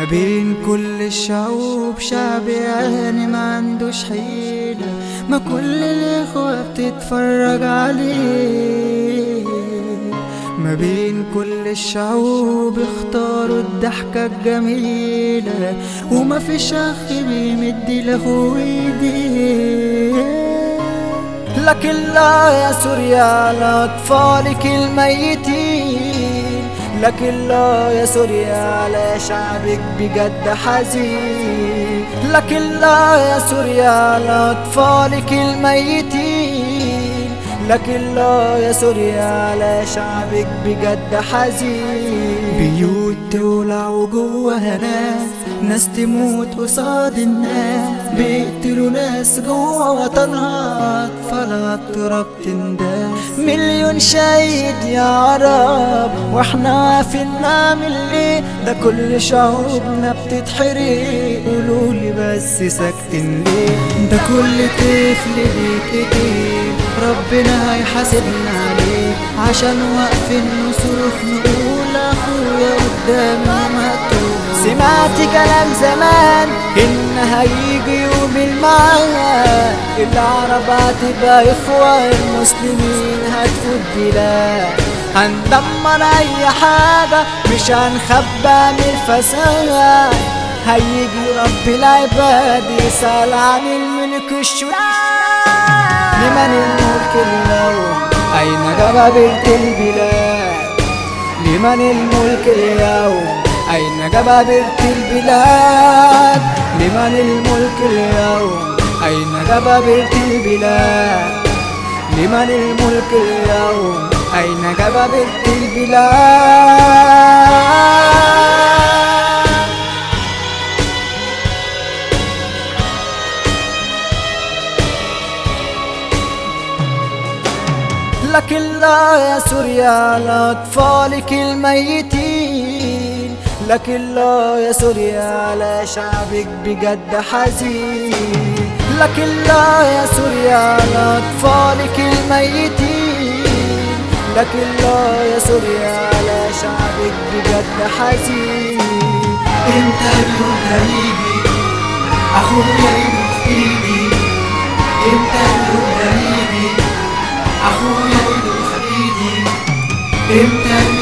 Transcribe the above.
ما بين كل الشعوب شعب يعني ما عندوش حيلة ما كل الإخوة بتتفرج عليه ما بين كل الشعوب اختاروا الضحكة الجميلة وما فيش أخ بيمد له ايديه لكن لا يا سوريا على أطفالك الميتين لكن لا يا سوريا على شعبك بجد حزين لكن لا يا سوريا على أطفالك الميتين لكن لا يا سوريا على شعبك بجد حزين بيوت تولع وجواها ناس ناس تموت قصاد الناس بيقتلوا ناس جوا وطنها أطفالها التراب تنداس مليون شهيد يا عرب واحنا عارفين نعمل ايه ده كل شعوبنا بتتحرق قولولي بس ساكتين ليه ده كل طفل بيتقتل ربنا هيحاسبنا عليه عشان واقفين نصرخ نقول اخويا قدامنا مقتول سمعت كلام زمان ان هيجي يوم المعاد العرب هتبقى اخوة المسلمين هتفوت بلاد هندمر اي حاجة مش هنخبى من الفساد هيجي رب العباد يسأل عن الملك الشريف لمن الملك اليوم أين جبابرة البلاد لمن الملك اليوم أين جبابرة البلاد لمن الملك اليوم أين جبابرة البلاد لمن الملك اليوم أين جبابرة البلاد لكن لا يا سوريا على أطفالك الميتين لكن لا يا سوريا على شعبك بجد حزين لكن لا يا سوريا على أطفالك الميتين لكن لا يا سوريا على شعبك بجد حزين انت اليوم هيجي اخويا ايده في ايدي انت اليوم هيجي اخويا ايده في ايدي انت